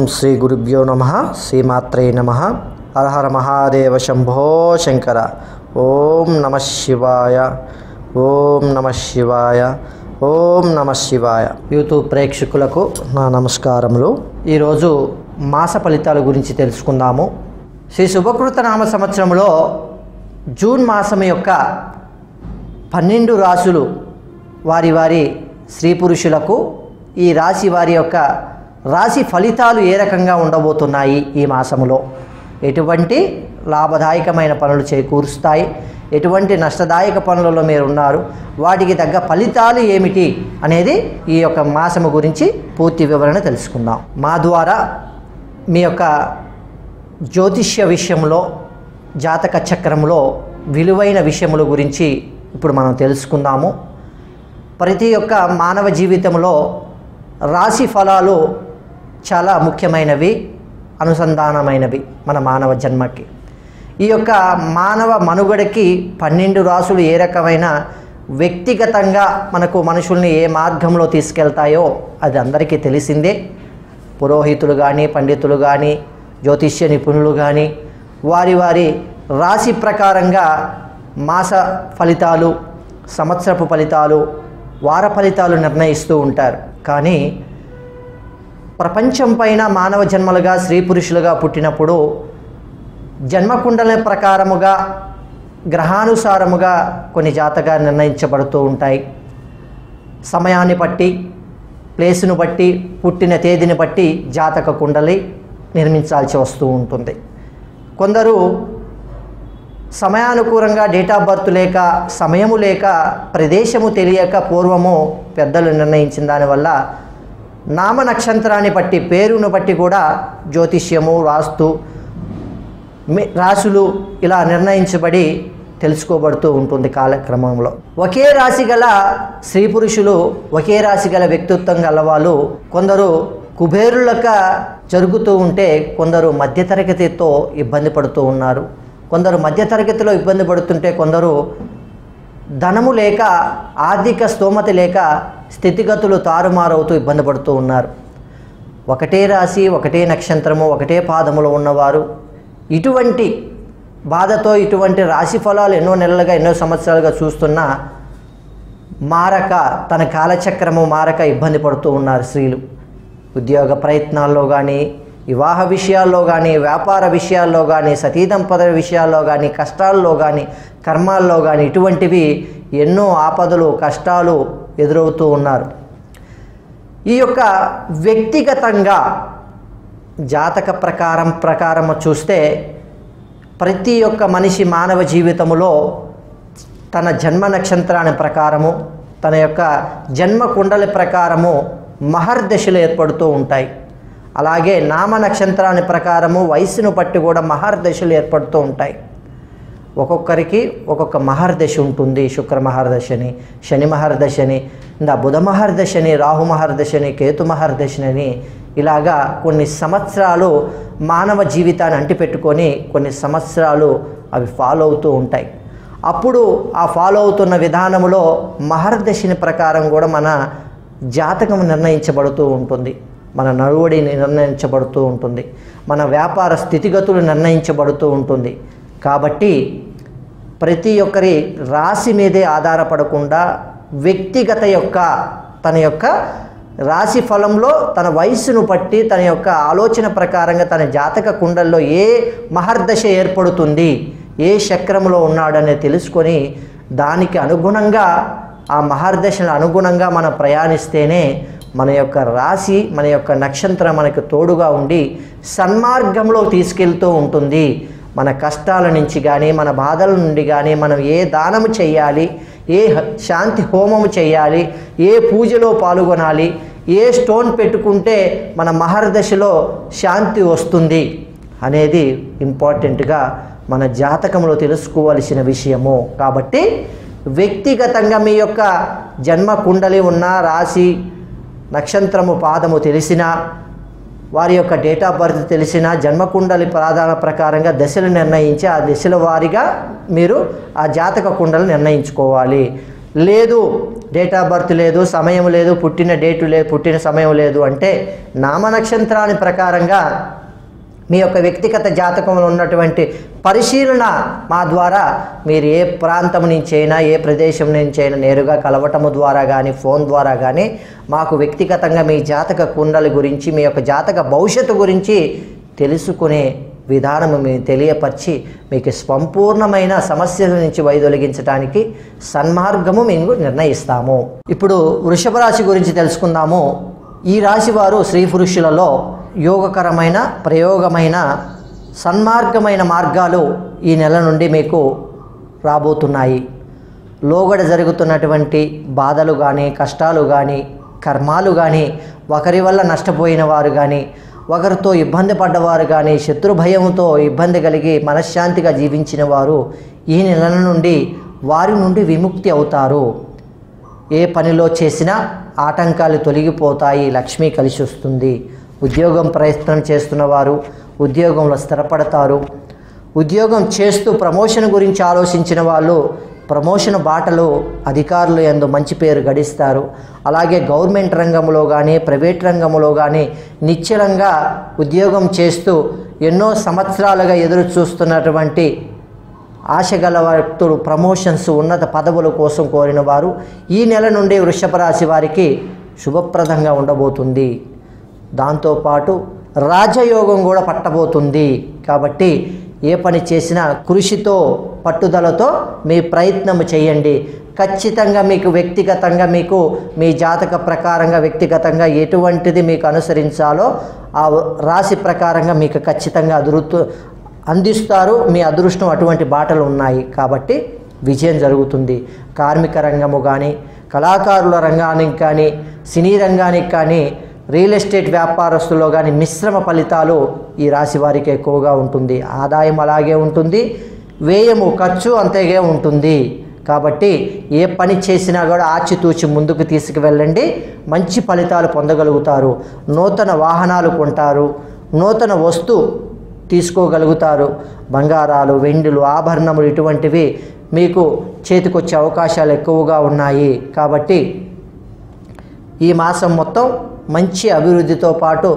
శ్రీ గురుభ్యో నమ శ్రీమాత్రే నమ హరహర మహాదేవ శంభో శంకర ఓం నమ శివాయ ఓం నమ శివాయ ఓం నమ శివాయ యూట్యూబ్ ప్రేక్షకులకు నా నమస్కారములు ఈరోజు మాస ఫలితాల గురించి తెలుసుకుందాము శ్రీ శుభకృత నామ సంవత్సరంలో జూన్ మాసం యొక్క పన్నెండు రాసులు వారి వారి స్త్రీ పురుషులకు ఈ రాశి వారి యొక్క రాశి ఫలితాలు ఏ రకంగా ఉండబోతున్నాయి ఈ మాసములో ఎటువంటి లాభదాయకమైన పనులు చేకూరుస్తాయి ఎటువంటి నష్టదాయక పనులలో మీరు ఉన్నారు వాటికి తగ్గ ఫలితాలు ఏమిటి అనేది ఈ యొక్క మాసము గురించి పూర్తి వివరణ తెలుసుకుందాం మా ద్వారా మీ యొక్క జ్యోతిష్య విషయంలో జాతక చక్రంలో విలువైన విషయముల గురించి ఇప్పుడు మనం తెలుసుకుందాము ప్రతి ఒక్క మానవ జీవితంలో రాశి ఫలాలు చాలా ముఖ్యమైనవి అనుసంధానమైనవి మన మానవ జన్మకి ఈ యొక్క మానవ మనుగడకి పన్నెండు రాసులు ఏ రకమైన వ్యక్తిగతంగా మనకు మనుషుల్ని ఏ మార్గంలో తీసుకెళ్తాయో అది అందరికీ తెలిసిందే పురోహితులు కానీ పండితులు కానీ జ్యోతిష్య నిపుణులు కానీ వారి వారి రాశి ప్రకారంగా మాస ఫలితాలు సంవత్సరపు ఫలితాలు వార ఫలితాలు నిర్ణయిస్తూ ఉంటారు కానీ ప్రపంచం పైన మానవ జన్మలుగా స్త్రీ పురుషులుగా పుట్టినప్పుడు జన్మకుండల ప్రకారముగా గ్రహానుసారముగా కొన్ని జాతకాలు నిర్ణయించబడుతూ ఉంటాయి సమయాన్ని బట్టి ప్లేసును బట్టి పుట్టిన తేదీని బట్టి జాతక కుండలి నిర్మించాల్సి వస్తూ ఉంటుంది కొందరు సమయానుకూలంగా డేట్ ఆఫ్ బర్త్ లేక సమయము లేక ప్రదేశము తెలియక పూర్వము పెద్దలు నిర్ణయించిన దానివల్ల నామ నక్షత్రాన్ని బట్టి పేరును బట్టి కూడా జ్యోతిష్యము వాస్తు మి- రాశులు ఇలా నిర్ణయించబడి తెలుసుకోబడుతూ ఉంటుంది కాలక్రమంలో ఒకే రాశి గల స్త్రీ పురుషులు ఒకే రాశి గల వ్యక్తిత్వం గల వాళ్ళు కొందరు కుబేరులక జరుగుతూ ఉంటే కొందరు మధ్యతరగతితో ఇబ్బంది పడుతూ ఉన్నారు కొందరు మధ్యతరగతిలో ఇబ్బంది పడుతుంటే కొందరు ధనము లేక ఆర్థిక స్తోమత లేక స్థితిగతులు తారుమారవుతూ ఇబ్బంది పడుతూ ఉన్నారు ఒకటే రాశి ఒకటే నక్షత్రము ఒకటే పాదములో ఉన్నవారు ఇటువంటి బాధతో ఇటువంటి రాశి ఫలాలు ఎన్నో నెలలుగా ఎన్నో సంవత్సరాలుగా చూస్తున్నా మారక తన కాలచక్రము మారక ఇబ్బంది పడుతూ ఉన్నారు స్త్రీలు ఉద్యోగ ప్రయత్నాల్లో కానీ వివాహ విషయాల్లో కానీ వ్యాపార విషయాల్లో కానీ సతీదంపద విషయాల్లో కానీ కష్టాల్లో కానీ కర్మాల్లో కానీ ఇటువంటివి ఎన్నో ఆపదలు కష్టాలు ఎదురవుతూ ఉన్నారు ఈ యొక్క వ్యక్తిగతంగా జాతక ప్రకారం ప్రకారం చూస్తే ప్రతి ఒక్క మనిషి మానవ జీవితములో తన జన్మ నక్షత్రాన్ని ప్రకారము తన యొక్క జన్మ కుండలి ప్రకారము మహర్దశలు ఏర్పడుతూ ఉంటాయి అలాగే నామ నక్షత్రాన్ని ప్రకారము వయసును బట్టి కూడా మహర్దశలు ఏర్పడుతూ ఉంటాయి ఒక్కొక్కరికి ఒక్కొక్క మహర్దశ ఉంటుంది శుక్ర మహర్దశని శని మహర్దశని ఇంకా బుధ మహర్దశని రాహు మహర్దశని కేతు మహర్దశని ఇలాగా కొన్ని సంవత్సరాలు మానవ జీవితాన్ని అంటిపెట్టుకొని కొన్ని సంవత్సరాలు అవి ఫాలో అవుతూ ఉంటాయి అప్పుడు ఆ ఫాలో అవుతున్న విధానంలో మహర్దశని ప్రకారం కూడా మన జాతకం నిర్ణయించబడుతూ ఉంటుంది మన నడువడి నిర్ణయించబడుతూ ఉంటుంది మన వ్యాపార స్థితిగతులు నిర్ణయించబడుతూ ఉంటుంది కాబట్టి ప్రతి ఒక్కరి రాశి మీదే ఆధారపడకుండా వ్యక్తిగత యొక్క తన యొక్క రాశి ఫలంలో తన వయస్సును బట్టి తన యొక్క ఆలోచన ప్రకారంగా తన జాతక కుండల్లో ఏ మహర్దశ ఏర్పడుతుంది ఏ చక్రంలో ఉన్నాడనే తెలుసుకొని దానికి అనుగుణంగా ఆ మహర్దశల అనుగుణంగా మనం ప్రయాణిస్తేనే మన యొక్క రాశి మన యొక్క నక్షత్రం మనకు తోడుగా ఉండి సన్మార్గంలో తీసుకెళ్తూ ఉంటుంది మన కష్టాల నుంచి కానీ మన బాధల నుండి కానీ మనం ఏ దానము చేయాలి ఏ హ- శాంతి హోమము చేయాలి ఏ పూజలో పాల్గొనాలి ఏ స్టోన్ పెట్టుకుంటే మన మహర్దశలో శాంతి వస్తుంది అనేది ఇంపార్టెంట్గా మన జాతకంలో తెలుసుకోవలసిన విషయము కాబట్టి వ్యక్తిగతంగా మీ యొక్క జన్మ కుండలి ఉన్న రాశి నక్షత్రము పాదము తెలిసినా వారి యొక్క డేట్ ఆఫ్ బర్త్ తెలిసిన జన్మకుండలి ప్రాధాన ప్రకారంగా దశలు నిర్ణయించి ఆ దశల వారీగా మీరు ఆ జాతక కుండలు నిర్ణయించుకోవాలి లేదు డేట్ ఆఫ్ బర్త్ లేదు సమయం లేదు పుట్టిన డేటు లేదు పుట్టిన సమయం లేదు అంటే నామ నక్షత్రాన్ని ప్రకారంగా మీ యొక్క వ్యక్తిగత జాతకంలో ఉన్నటువంటి పరిశీలన మా ద్వారా మీరు ఏ ప్రాంతం నుంచి అయినా ఏ ప్రదేశం నుంచి అయినా నేరుగా కలవటము ద్వారా కానీ ఫోన్ ద్వారా కానీ మాకు వ్యక్తిగతంగా మీ జాతక కుండలి గురించి మీ యొక్క జాతక భవిష్యత్తు గురించి తెలుసుకునే విధానము మేము తెలియపరిచి మీకు సంపూర్ణమైన సమస్యల నుంచి వైదొలిగించడానికి సన్మార్గము మేము నిర్ణయిస్తాము ఇప్పుడు వృషభ రాశి గురించి తెలుసుకుందాము ఈ రాశి వారు స్త్రీ పురుషులలో యోగకరమైన ప్రయోగమైన సన్మార్గమైన మార్గాలు ఈ నెల నుండి మీకు రాబోతున్నాయి లోగడ జరుగుతున్నటువంటి బాధలు కానీ కష్టాలు కానీ కర్మాలు కానీ ఒకరి వల్ల నష్టపోయిన వారు కానీ ఒకరితో ఇబ్బంది పడ్డవారు కానీ శత్రు భయంతో ఇబ్బంది కలిగి మనశ్శాంతిగా జీవించిన వారు ఈ నెల నుండి వారి నుండి విముక్తి అవుతారు ఏ పనిలో చేసినా ఆటంకాలు తొలగిపోతాయి లక్ష్మి కలిసి వస్తుంది ఉద్యోగం ప్రయత్నం చేస్తున్న వారు ఉద్యోగంలో స్థిరపడతారు ఉద్యోగం చేస్తూ ప్రమోషన్ గురించి ఆలోచించిన వాళ్ళు ప్రమోషన్ బాటలు అధికారులు ఎందు మంచి పేరు గడిస్తారు అలాగే గవర్నమెంట్ రంగంలో కానీ ప్రైవేట్ రంగంలో కానీ నిశ్చలంగా ఉద్యోగం చేస్తూ ఎన్నో సంవత్సరాలుగా ఎదురు చూస్తున్నటువంటి ఆశగల వ్యక్తులు ప్రమోషన్స్ ఉన్నత పదవుల కోసం కోరిన వారు ఈ నెల నుండి వృషభ రాశి వారికి శుభప్రదంగా ఉండబోతుంది దాంతోపాటు రాజయోగం కూడా పట్టబోతుంది కాబట్టి ఏ పని చేసినా కృషితో పట్టుదలతో మీ ప్రయత్నం చేయండి ఖచ్చితంగా మీకు వ్యక్తిగతంగా మీకు మీ జాతక ప్రకారంగా వ్యక్తిగతంగా ఎటువంటిది మీకు అనుసరించాలో ఆ రాశి ప్రకారంగా మీకు ఖచ్చితంగా అదురుతూ అందిస్తారు మీ అదృష్టం అటువంటి బాటలు ఉన్నాయి కాబట్టి విజయం జరుగుతుంది కార్మిక రంగము కానీ కళాకారుల రంగానికి కానీ సినీ రంగానికి కానీ రియల్ ఎస్టేట్ వ్యాపారస్తుల్లో కానీ మిశ్రమ ఫలితాలు ఈ రాశి వారికి ఎక్కువగా ఉంటుంది ఆదాయం అలాగే ఉంటుంది వ్యయము ఖర్చు అంతేగే ఉంటుంది కాబట్టి ఏ పని చేసినా కూడా ఆచితూచి ముందుకు తీసుకువెళ్ళండి మంచి ఫలితాలు పొందగలుగుతారు నూతన వాహనాలు కొంటారు నూతన వస్తు తీసుకోగలుగుతారు బంగారాలు వెండులు ఆభరణములు ఇటువంటివి మీకు చేతికొచ్చే అవకాశాలు ఎక్కువగా ఉన్నాయి కాబట్టి ఈ మాసం మొత్తం మంచి అభివృద్ధితో పాటు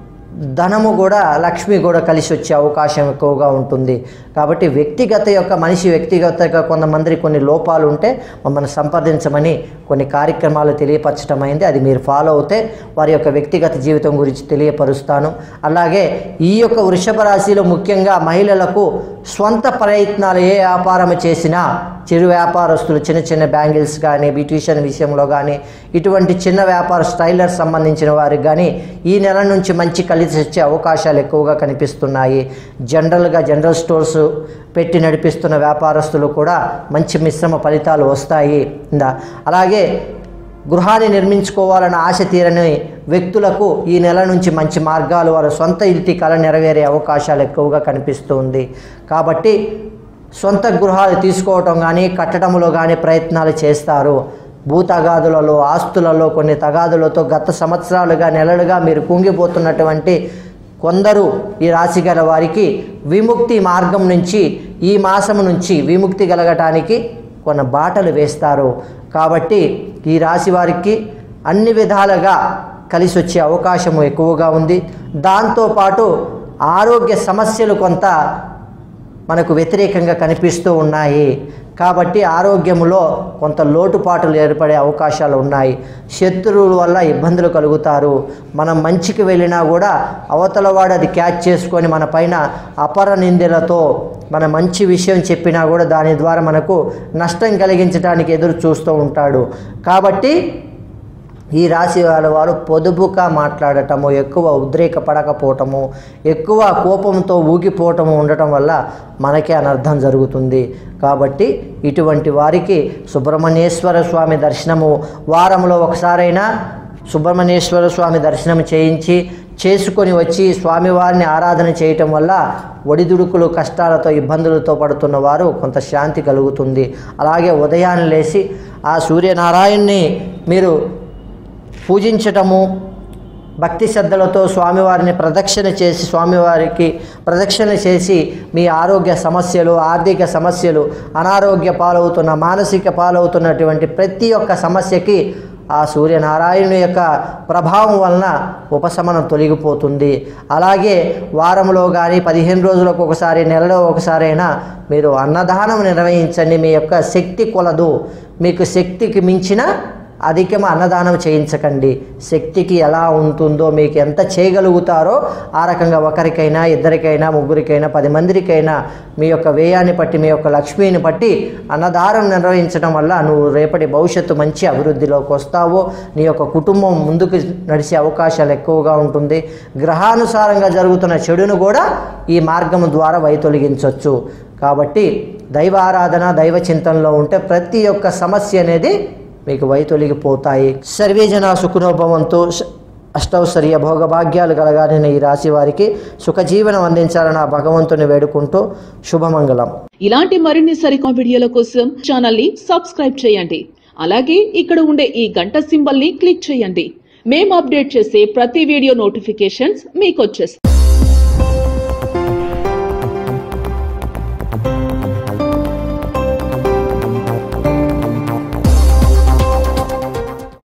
ధనము కూడా లక్ష్మి కూడా కలిసి వచ్చే అవకాశం ఎక్కువగా ఉంటుంది కాబట్టి వ్యక్తిగత యొక్క మనిషి వ్యక్తిగతంగా కొంతమంది కొన్ని లోపాలు ఉంటే మమ్మల్ని సంప్రదించమని కొన్ని కార్యక్రమాలు తెలియపరచడం అయింది అది మీరు ఫాలో అవుతే వారి యొక్క వ్యక్తిగత జీవితం గురించి తెలియపరుస్తాను అలాగే ఈ యొక్క వృషభ రాశిలో ముఖ్యంగా మహిళలకు స్వంత ప్రయత్నాలు ఏ వ్యాపారం చేసినా చిరు వ్యాపారస్తులు చిన్న చిన్న బ్యాంగిల్స్ కానీ బ్యూటిషియన్ విషయంలో కానీ ఇటువంటి చిన్న వ్యాపార స్టైలర్ సంబంధించిన వారికి కానీ ఈ నెల నుంచి మంచి కలిసి వచ్చే అవకాశాలు ఎక్కువగా కనిపిస్తున్నాయి జనరల్గా జనరల్ స్టోర్స్ పెట్టి నడిపిస్తున్న వ్యాపారస్తులు కూడా మంచి మిశ్రమ ఫలితాలు వస్తాయి ఇందా అలాగే గృహాన్ని నిర్మించుకోవాలన్న ఆశ తీరని వ్యక్తులకు ఈ నెల నుంచి మంచి మార్గాలు వారి సొంత ఇంటి కళ నెరవేరే అవకాశాలు ఎక్కువగా కనిపిస్తుంది కాబట్టి సొంత గృహాలు తీసుకోవటం కానీ కట్టడంలో కానీ ప్రయత్నాలు చేస్తారు భూ తగాదులలో ఆస్తులలో కొన్ని తగాదులతో గత సంవత్సరాలుగా నెలలుగా మీరు కుంగిపోతున్నటువంటి కొందరు ఈ రాశి గల వారికి విముక్తి మార్గం నుంచి ఈ మాసం నుంచి విముక్తి కలగటానికి కొన్ని బాటలు వేస్తారు కాబట్టి ఈ రాశి వారికి అన్ని విధాలుగా కలిసి వచ్చే అవకాశం ఎక్కువగా ఉంది దాంతోపాటు ఆరోగ్య సమస్యలు కొంత మనకు వ్యతిరేకంగా కనిపిస్తూ ఉన్నాయి కాబట్టి ఆరోగ్యంలో కొంత లోటుపాటులు ఏర్పడే అవకాశాలు ఉన్నాయి శత్రువుల వల్ల ఇబ్బందులు కలుగుతారు మనం మంచికి వెళ్ళినా కూడా అవతల వాడు అది క్యాచ్ చేసుకొని మన పైన అపర నిందలతో మన మంచి విషయం చెప్పినా కూడా దాని ద్వారా మనకు నష్టం కలిగించడానికి ఎదురు చూస్తూ ఉంటాడు కాబట్టి ఈ రాశి వాళ్ళ వారు పొదుపుగా మాట్లాడటము ఎక్కువ ఉద్రేకపడకపోవటము ఎక్కువ కోపంతో ఊగిపోవటము ఉండటం వల్ల మనకే అనర్థం జరుగుతుంది కాబట్టి ఇటువంటి వారికి సుబ్రహ్మణ్యేశ్వర స్వామి దర్శనము వారంలో ఒకసారైనా సుబ్రహ్మణ్యేశ్వర స్వామి దర్శనం చేయించి చేసుకొని వచ్చి స్వామివారిని ఆరాధన చేయటం వల్ల ఒడిదుడుకులు కష్టాలతో ఇబ్బందులతో పడుతున్న వారు కొంత శాంతి కలుగుతుంది అలాగే ఉదయాన్నే లేచి ఆ సూర్యనారాయణ్ణి మీరు పూజించటము భక్తి శ్రద్ధలతో స్వామివారిని ప్రదక్షిణ చేసి స్వామివారికి ప్రదక్షిణ చేసి మీ ఆరోగ్య సమస్యలు ఆర్థిక సమస్యలు అనారోగ్య పాలవుతున్న మానసిక పాలవుతున్నటువంటి ప్రతి ఒక్క సమస్యకి ఆ సూర్యనారాయణుని యొక్క ప్రభావం వలన ఉపశమనం తొలగిపోతుంది అలాగే వారంలో కానీ పదిహేను రోజులకు ఒకసారి నెలలో ఒకసారైనా మీరు అన్నదానం నిర్వహించండి మీ యొక్క శక్తి కొలదు మీకు శక్తికి మించిన అధికమ అన్నదానం చేయించకండి శక్తికి ఎలా ఉంటుందో మీకు ఎంత చేయగలుగుతారో ఆ రకంగా ఒకరికైనా ఇద్దరికైనా ముగ్గురికైనా పది మందికైనా మీ యొక్క వ్యయాన్ని బట్టి మీ యొక్క లక్ష్మిని బట్టి అన్నదానం నిర్వహించడం వల్ల నువ్వు రేపటి భవిష్యత్తు మంచి అభివృద్ధిలోకి వస్తావు నీ యొక్క కుటుంబం ముందుకు నడిచే అవకాశాలు ఎక్కువగా ఉంటుంది గ్రహానుసారంగా జరుగుతున్న చెడును కూడా ఈ మార్గం ద్వారా వైతొలగించవచ్చు కాబట్టి దైవ ఆరాధన దైవ చింతనలో ఉంటే ప్రతి ఒక్క సమస్య అనేది మీకు వైతొలిగిపోతాయి సర్వే జన సుఖనోభవంతో అష్టౌశ్వర్య భోగభాగ్యాలు కలగాలని ఈ రాశి వారికి సుఖజీవనం అందించాలని ఆ భగవంతుని వేడుకుంటూ శుభమంగళం ఇలాంటి మరిన్ని సరికొత్త వీడియోల కోసం ఛానల్ ని సబ్స్క్రైబ్ చేయండి అలాగే ఇక్కడ ఉండే ఈ గంట సింబల్ ని క్లిక్ చేయండి మేము అప్డేట్ చేసే ప్రతి వీడియో నోటిఫికేషన్స్ మీకు వచ్చేస్తాయి